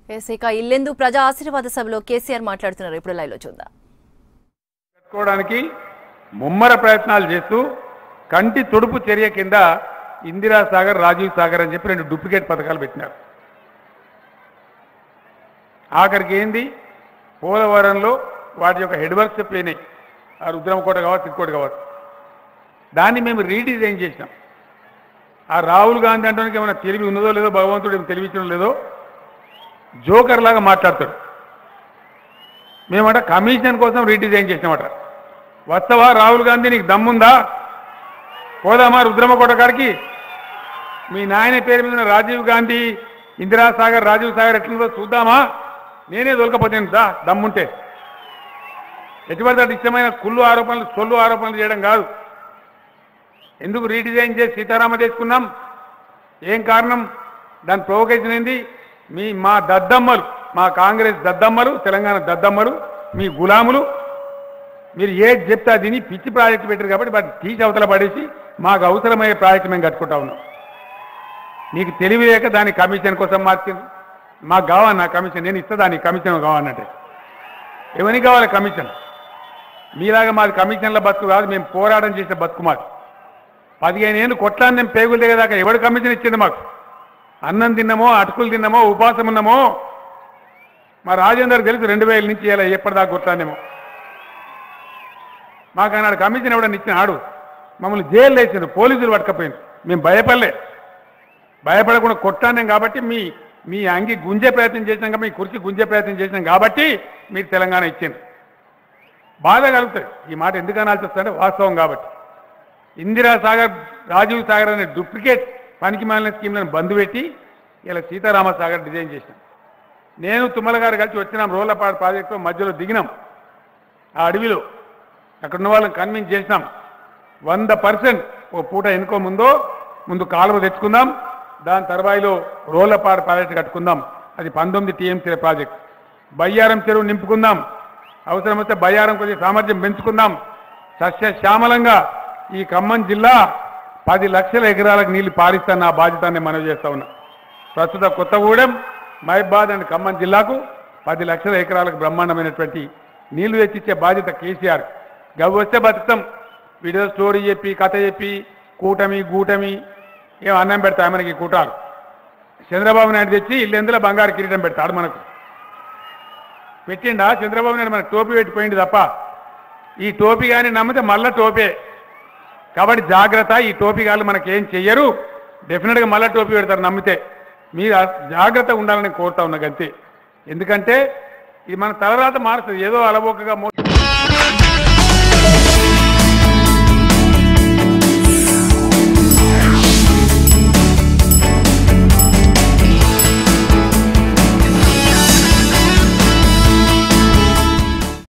yes, ఇక ఇల్లెందు ప్రజా ఆశీర్వాద సభలో కేసీఆర్ మాట్లాడుతున్నారు ఇప్పుడు లైవ్ లో చూద్దాం కట్టుకోవడానికి ముమ్మర ప్రయత్నాలు చేస్తూ కంటి తొడుపు చర్య కింద ఇందిరా సాగర్ రాజీవ్ సాగర్ అని చెప్పి రెండు డూప్లికేట్ పథకాలు పెట్టినారు ఆఖరికి ఏంది పోలవరంలో వాటి యొక్క హెడ్ వర్క్స్ పోయినాయి ఆ రుద్రమకోట కావచ్చు ఇంకోటి కావచ్చు దాన్ని మేము రీడిజైన్ చేసినాం ఆ రాహుల్ గాంధీ అంటే ఏమైనా తెలివి ఉన్నదో లేదో భగవంతుడు ఏమి తెలివించడం లేదో జోకర్ లాగా మాట్లాడతాడు మేమట కమిషన్ కోసం రీడిజైన్ చేసినామట వస్తావా రాహుల్ గాంధీ నీకు దమ్ముందా పోదామా రుద్రమకోట గారికి మీ నాయన పేరు మీద ఉన్న రాజీవ్ గాంధీ ఇందిరాసాగర్ రాజీవ్ సాగర్ ఎట్లుందో చూద్దామా నేనే దొరకపోతాను దా దమ్ముంటే ఎటువంటి అటు ఇష్టమైన కుళ్ళు ఆరోపణలు సొల్లు ఆరోపణలు చేయడం కాదు ఎందుకు రీడిజైన్ చేసి సీతారామ చేసుకున్నాం ఏం కారణం దాని ప్రొవకేషన్ ఏంది మీ మా దద్దమ్మలు మా కాంగ్రెస్ దద్దమ్మలు తెలంగాణ దద్దమ్మలు మీ గులాములు మీరు ఏది చెప్తే అది పిచ్చి ప్రాజెక్టు పెట్టారు కాబట్టి వాటిని తీసి అవతల పడేసి మాకు అవసరమయ్యే ప్రాజెక్టు మేము కట్టుకుంటా ఉన్నాం నీకు తెలివి లేక దాని కమిషన్ కోసం మార్చింది మాకు కావాలి నా కమిషన్ నేను ఇస్తా దానికి కమిషన్ కావాలంటే ఎవరికి కావాలి కమిషన్ మీలాగా మాది కమిషన్ల బతుకు కాదు మేము పోరాటం చేసే బతుకు మాది పదిహేను ఏళ్ళు కొట్లాన్ని మేము పేగులు దిగేదాకా ఎవడు కమిషన్ ఇచ్చింది మాకు అన్నం తిన్నామో అటుకులు తిన్నామో ఉపాసం ఉన్నామో మా రాజేందర్ తెలుసు రెండు వేల నుంచి ఇలా ఎప్పటిదాకా కొట్లానేమో మాకు ఆనాడు కమిషన్ ఎవడని ఇచ్చిన ఆడు మమ్మల్ని జైలు వేసిండు పోలీసులు పట్టుకపోయింది మేము భయపడలే భయపడకుండా కొట్టానేం కాబట్టి మీ మీ అంగి గుంజే ప్రయత్నం చేసినాం కాబట్టి, మీ కుర్చీ గుంజే ప్రయత్నం చేసినాం కాబట్టి మీకు తెలంగాణ ఇచ్చింది బాధ కలుగుతుంది ఈ మాట ఎందుకు అనాల్సి వస్తుందంటే వాస్తవం కాబట్టి ఇందిరా సాగర్ రాజీవ్ సాగర్ అనే డూప్లికేట్ పనికి మాలిన స్కీమ్లను బంద్ పెట్టి ఇలా సీతారామ సాగర్ డిజైన్ చేసినాం నేను తుమ్మల గారు కలిసి వచ్చినాం రోలపాడు ప్రాజెక్టు మధ్యలో దిగినాం ఆ అడవిలో అక్కడ ఉన్న వాళ్ళని కన్విన్స్ చేసినాం వంద పర్సెంట్ ఓ పూట ఎన్నుకో ముందో ముందు కాలువ తెచ్చుకుందాం దాని తర్వాయిలో రోలపాడు ప్రాజెక్ట్ కట్టుకుందాం అది పంతొమ్మిది టీఎంసీ ప్రాజెక్ట్ బయ్యారం చెరువు నింపుకుందాం అవసరం వస్తే బయ్యారం కొద్దిగా సామర్థ్యం పెంచుకుందాం సస్య శ్యామలంగా ఈ ఖమ్మం జిల్లా పది లక్షల ఎకరాలకు నీళ్లు పారిస్తాను నా బాధ్యతని మనవి చేస్తా ఉన్నా ప్రస్తుత కొత్తగూడెం మహబాద్ అండ్ ఖమ్మం జిల్లాకు పది లక్షల ఎకరాలకు బ్రహ్మాండమైనటువంటి నీళ్లు తెచ్చిచ్చే బాధ్యత కేసీఆర్ గవి వస్తే బతుకుతాం వీడియో స్టోరీ చెప్పి కథ చెప్పి కూటమి గూటమి ఏం అన్నం పెడతాయి మనకి ఈ కూటాలు చంద్రబాబు నాయుడు తెచ్చి ఇల్లెందులో బంగారు కిరీటం పెడతాడు మనకు పెట్టిండా చంద్రబాబు నాయుడు మనకు టోపీ పెట్టిపోయింది తప్ప ఈ టోపీ కానీ నమ్మితే మళ్ళా టోపే కాబట్టి జాగ్రత్త ఈ టోపీ గాళ్ళు మనకేం చెయ్యరు డెఫినెట్గా మళ్ళా టోపీ పెడతారు నమ్మితే మీరు ఆ జాగ్రత్త ఉండాలని కోరుతా ఉన్నా అంతే ఎందుకంటే ఇది మన తలరాత మారుస్తుంది ఏదో అలవోకగా మో